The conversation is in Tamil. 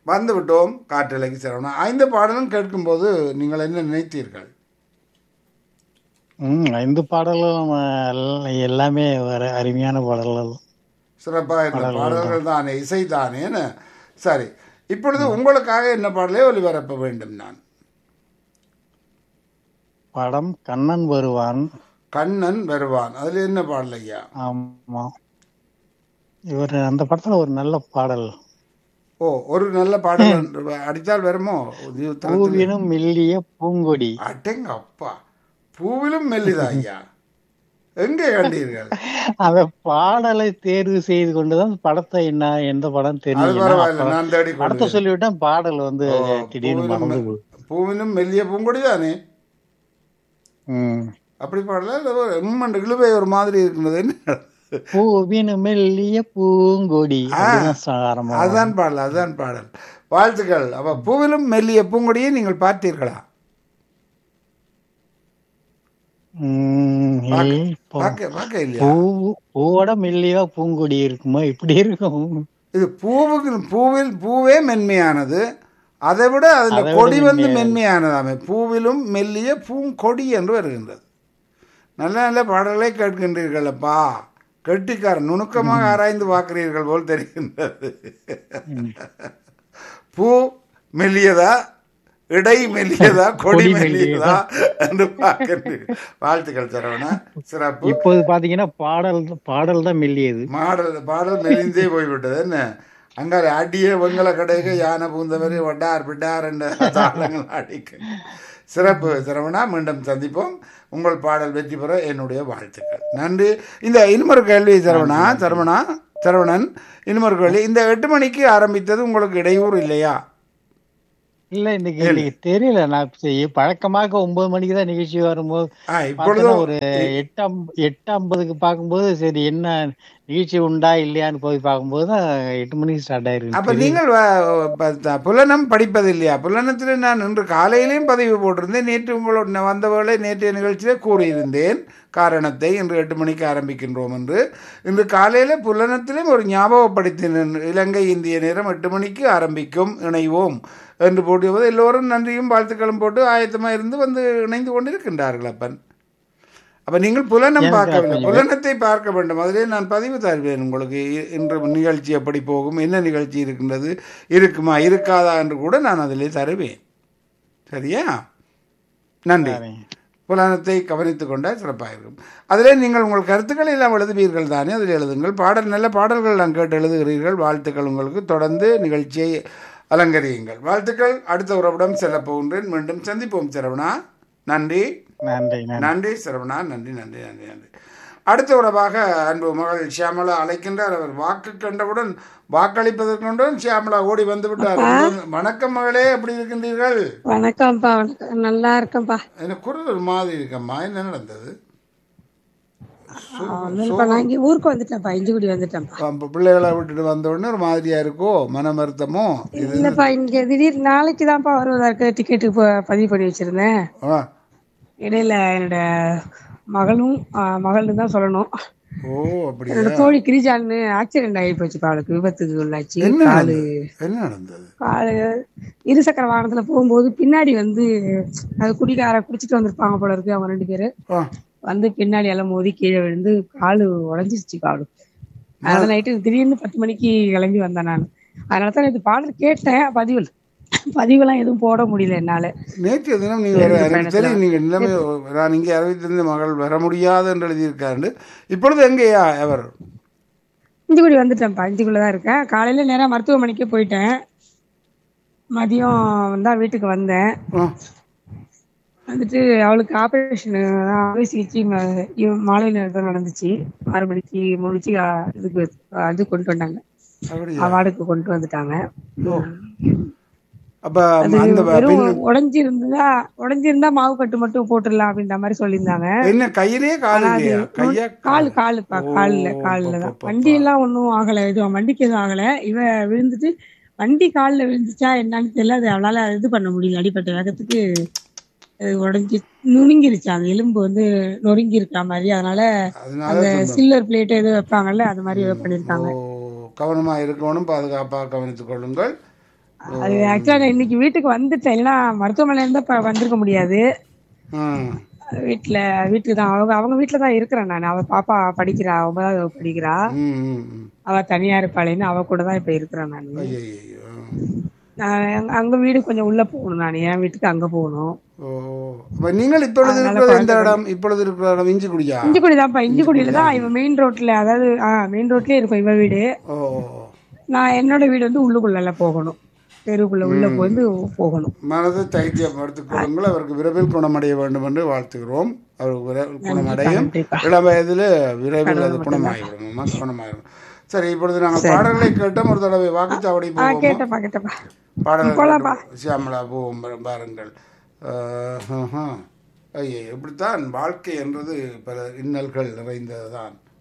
வந்து விட்டோம் காற்றலைக்கு சரவணா ஐந்து பாடலும் கேட்கும்போது நீங்கள் என்ன நினைத்தீர்கள் ம் ஐந்து பாடலும் எல்லாம் எல்லாமே வர அருமையான பாடல்கள் சிறப்பாக இருந்த பாடல்கள் தானே இசை தானேன்னு சரி இப்பொழுது உங்களுக்காக என்ன பாடலே ஒளிபரப்ப வேண்டும் நான் படம் கண்ணன் வருவான் கண்ணன் வருவான் அதுல என்ன பாடல் ஐயா ஆமா இவர் அந்த படத்துல ஒரு நல்ல பாடல் ஓ ஒரு நல்ல பாடல் அடித்தால் வருமோ ஜீவிதத்தில் பூவினும் மெல்லிய பூங்கொடி அட்டேங்க அப்பா பூவிலும் மெல்லிதா ஐயா எங்கே கண்டீர்கள் அந்த பாடலை தேர்வு செய்து கொண்டுதான் படத்தை என்ன எந்த படம் அது தெரியும் பரவாயில்ல நான் தேடி படத்தை கொள்வேன். சொல்லிவிட்டேன் பாடல் வந்து ஓ, திடீர்னு பூவிலும் மறந்து மெ- போகுது பூவிலும் மெல்லிய பூங்கொடி தானே ம். அப்படி பாடல இல்ல ஒரு உம்மண்டு இழுவை ஒரு மாதிரி இருக்கின்றது என்ன பூவினும் மெல்லிய பூங்கொடி அப்படிதான் ச- ஆரம்பம் அதுதான் பாடல் அதுதான் பாடல் வாழ்த்துக்கள் அப்ப பூவிலும் மெல்லிய பூங்கொடியை நீங்கள் பார்த்தீர்களா ம், இல்லை. இப்போ பார்க்க பார்க்க இல்லையா பூ பூவோட மெல்லியா பூங்கொடி இருக்குமா இப்படி இருக்கும் இது பூவுக்கு பூவில் பூவே மென்மையானது அதை விட அதுல அதை விட கொடி வந்து மென்மையானது. மென்மையானதாமே பூவிலும் மெல்லிய பூங்கொடி என்று வருகின்றது நல்ல நல்ல பாடல்களை கேட்கின்றீர்கள் அப்பா கெட்டிக்காரன் நுணுக்கமாக ஆராய்ந்து பார்க்கிறீர்கள் போல் தெரிகின்றது பூ மெல்லியதா இடை மெல்லியதா கொடி கொடி மெல்லியதா என்று பார்க்கின்றீர்கள் வாழ்த்துக்கள் சரவணா சிறப்பு இப்போது பாத்தீங்கன்னா பாடல் பாடல் தான் மெல்லியது மாடல் பாடல் மெலிந்தே போய்விட்டது என்ன அங்கால அடிய வெங்கல கடைக்கு யானை பூந்தவரி வட்டார் பிட்டார் என்ற தாளங்கள் அடிக்க சிறப்பு சிரவணா மீண்டும் சந்திப்போம் உங்கள் பாடல் வெற்றி பெற என்னுடைய வாழ்த்துக்கள் நன்றி இந்த இன்னொரு கேள்வி சரவணா சரவணா சரவணன் இன்னொரு கேள்வி இந்த எட்டு மணிக்கு ஆரம்பித்தது உங்களுக்கு இடையூறு இல்லையா இல்ல இன்னைக்கு இன்னைக்கு தெரியல நான் செ- பழக்கமாக ஒன்பது மணிக்கு தான் நிகழ்ச்சி வரும்போது ஆ, இப்பொழுது பார்த்தேன்னா ஒரு எட்டு ஐம்ப- எட்டு ஐம்பதுக்கு பார்க்கும்போது சரி என்ன நிகழ்ச்சி உண்டா இல்லையான்னு போய் பார்க்கும்போது தான் எட்டு மணிக்கு ஸ்டார்ட் ஆயிருக்கு அப்ப நீங்கள் வ- ப- த- புலனம் படிப்பது இல்லையா புலனத்தில் நான் இன்று காலையிலையும் பதிவு போட்டிருந்தேன் நேற்று உங்களோட நான் வந்த வேளை நேற்றைய நிகழ்ச்சியிலே கூறியிருந்தேன் காரணத்தை இன்று எட்டு மணிக்கு ஆரம்பிக்கின்றோம் என்று இன்று காலையில் புலனத்திலும் ஒரு ஞாபகப்படுத்தினேன் இலங்கை இந்திய நேரம் எட்டு மணிக்கு ஆரம்பிக்கும் இணைவோம் என்று போட்டியபோது எல்லோரும் நன்றியும் வாழ்த்துக்களும் போட்டு ஆயத்தமாக இருந்து வந்து இணைந்து கொண்டிருக்கின்றார்கள் அப்பன் அப்ப நீங்கள் புலனம் பார்க்கவில்லை புலனத்தை பார்க்க வேண்டும் அதிலே நான் பதிவு தருவேன் உங்களுக்கு இ- இன்று நிகழ்ச்சி எப்படி போகும் என்ன நிகழ்ச்சி இருக்கின்றது இருக்குமா இருக்காதா என்று கூட நான் அதிலே தருவேன் சரியா நன்றி புலனத்தை கவனித்துக் கொண்டால் சிறப்பாக இருக்கும் அதிலே நீங்கள் உங்கள் கருத்துக்களை எல்லாம் எழுதுவீர்கள் தானே அதில் எழுதுங்கள் பாடல் நல்ல பாடல்கள் நான் கேட்டு எழுதுகிறீர்கள் வாழ்த்துக்கள் உங்களுக்கு தொடர்ந்து நிகழ்ச்சியை அலங்கரியுங்கள் வாழ்த்துக்கள் அடுத்த உறவிடம் செல்லப் போகின்றேன் மீண்டும் சந்திப்போம் சரவணா நன்றி நன்றி நன்றி நன்றி சரவணா நன்றி நன்றி நன்றி நன்றி அடுத்த உறவாக அன்பு மகள் ஷியாமலா அழைக்கின்றார் அவர் வாக்கு கண்டவுடன் வாக்களிப்பதற்குடன் ஷியாமலா ஓடி வந்து விட்டார் வணக்கம் மகளே எப்படி இருக்கின்றீர்கள் வணக்கம்ப்பா வணக்கம் நல்லா இருக்கேன்ப்பா எனக்கு குரல் ஒரு மாதிரி இருக்கம்மா என்ன நடந்தது ஒன்றும் நான் இங்கே ஊருக்கு வந்துட்டேன்ப்பா இஞ்சிக்குடி வந்துட்டேன்ப்பா அப்ப பிள்ளைகளை விட்டுட்டு வந்த உடனே ஒரு மாதிரியா இருக்கோ மன வருத்தமோ இது இல்லைப்பா இங்கே திடீர் நாளைக்கு தான்ப்பா வருவதா இருக்கு டிக்கெட்டுக்கு ப- பதிவு பண்ணி வச்சிருந்தேன் ஆ, இடையில என்னோட மகளும் ஆ, மகள்னு தான் சொல்லணும் ஓ அப்படியா என்னோட தோழி கிரிஜான்னு ஆக்சிடென்ட் ஆகி போச்சுப்பா அவளுக்கு விபத்துக்கு உள்ளாச்சு என்ன காலு நடந்தது? என்ன நடந்தது காலு இருசக்கர வாகனத்துல போகும்போது பின்னாடி வந்து அது குடிக்கார குடிச்சிட்டு வந்திருப்பாங்க போல இருக்கு அவங்க ரெண்டு பேரு ஆ, வந்து பின்னாடி எல்லாம் மோதி கீழே விழுந்து காலு உடஞ்சிருச்சு காலு அதனால நைட்டு திடீர்னு பத்து மணிக்கு கிளம்பி வந்தேன் நான் அதனால தான் இது பாடல் கேட்டேன் பதிவில் பதிவெல்லாம் எதுவும் போட முடியல என்னால நேற்றைய தினம் நீங்க வர- எனக்கு தெரியும் நீங்க நிலைமை நான் இங்கே அறிவித்திருந்த மகள் வர முடியாது என்று எழுதியிருக்காரு இப்பொழுது எங்கேயா அவர் இஞ்சிக்குடி வந்துட்டேன்ப்பா இஞ்சிக்குள்ள தான் இருக்கேன் காலையில நேரா மருத்துவமனைக்கு போயிட்டேன் மதியம் தான் வீட்டுக்கு வந்தேன் ஆ, வந்துட்டு அவளுக்கு ஆபரேஷன் அறுவை சிகிச்சை ம- இவ- மாலை நேரத்தில் நடந்துச்சு ஆறு மணிக்கு முடிச்சு ஆ, இதுக்கு அது கொண்டு வந்தாங்க அப்படியா வார்டுக்கு கொண்டு வந்துட்டாங்க அப்ப அது அந்த வெறும் பின் உடைஞ்சிருந்தா உடைஞ்சிருந்தா மாவு கட்டு மட்டும் போட்டுடலாம் அப்படின்ற மாதிரி சொல்லியிருந்தாங்க என்ன கையிலேயே கால் இல்லையா கையா கால் காலுப்பா கால்ல ஓ, கால்ல பா, தான் பா, வண்டி எல்லாம் ஒன்றும் ஆகல எதுவும் வண்டிக்கு எதுவும் ஆகல இவ விழுந்துட்டு வண்டி கால்ல விழுந்துச்சா என்னன்னு தெரியல அது அவளால இது பண்ண முடியல அடிப்பட்ட வேகத்துக்கு அது உடைஞ்சி நுணுங்கிருச்சு அந்த எலும்பு வந்து நொறுங்கி இருக்க மாதிரி அதனால அதனால அந்த துன்பம். சில்லர் பிளேட் எதுவும் வைப்பாங்கல்ல அது மாதிரி ஏதோ பண்ணிருக்காங்க ஓ, கவனமா இருக்கணும் பாதுகாப்பாக கவனித்துக் கொள்ளுங்கள் அது ஆக்சுவலா நான் இன்னைக்கு வீட்டுக்கு வந்துட்டேன் இல்லைன்னா மருத்துவமனையில இருந்தா இப்ப வந்திருக்க முடியாது ம் வீட்டுல வீட்டுக்கு தான் அவங்க அவங்க வீட்டுல தான் இருக்கிறேன் நான் அவ பாப்பா படிக்கிறா ஒன்பதாவது வகுப்பு படிக்கிறா ம் ம் ம் அவ தனியா இருப்பாளேன்னு அவ கூட தான் இப்ப இருக்கிறேன் நான் ஐயையோ. நான் அங்க- அங்க வீடு கொஞ்சம் உள்ள போகணும் நான் என் வீட்டுக்கு அங்க போகணும் ஓ அப்ப நீங்கள் இப்பொழுது இருக்கிறது எந்த இடம் இப்பொழுது இருக்கிற இடம் இஞ்சிக்குடியா இஞ்சிக்குடி தான்ப்பா இஞ்சிக்குடியில தான் இவன் மெயின் ரோட்ல அதாவது ஆஹ் மெயின் ரோட்லயே இருக்கும் இவ வீடு ஓ நான் என்னோட வீடு வந்து உள்ளுக்குள்ள போகணும் தெருவுக்குள்ள உள்ள வந்து போகணும் மனதை தைரியப்படுத்திக் கொள்ளுங்கள் அவருக்கு விரைவில் குணமடைய வேண்டும் என்று வாழ்த்துகிறோம் அவருக்கு விரைவில் குணமடையும் நன்றிப்பா. இளம் வயதில் விரைவில் அது குணமாகிவிடும் அம்மா, குணமாகிடும் சரி இப்பொழுது நாங்கள் பாடல்களை கேட்டோம் ஒரு தடவை வாக்குச்சாவடி ஆஹ் போவோம் கேட்டப்பா கேட்டப்பா பாடல்கள் போலாம்ப்பா. கேட்டோம். சியாமளா போவோம் பா- பாருங்கள் ஆஹ், ஆஹா. ஐயே இப்படித்தான் வாழ்க்கை என்றது பல இன்னல்கள் நிறைந்ததுதான்